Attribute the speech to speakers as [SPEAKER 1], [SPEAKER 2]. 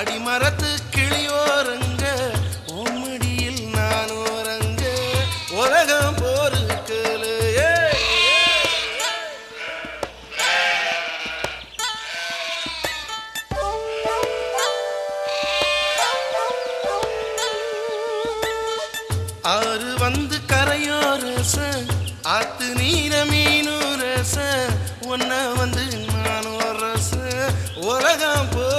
[SPEAKER 1] அடிமரத்து கிளியோரங்க உம்மடியில் நான் ஓரங்க உலகம் போருக்கல ஆறு வந்து கரையோ ரச ஆத்து நீர மீனு ரச ஒன்ன வந்து நானும் ரச உலகம் போ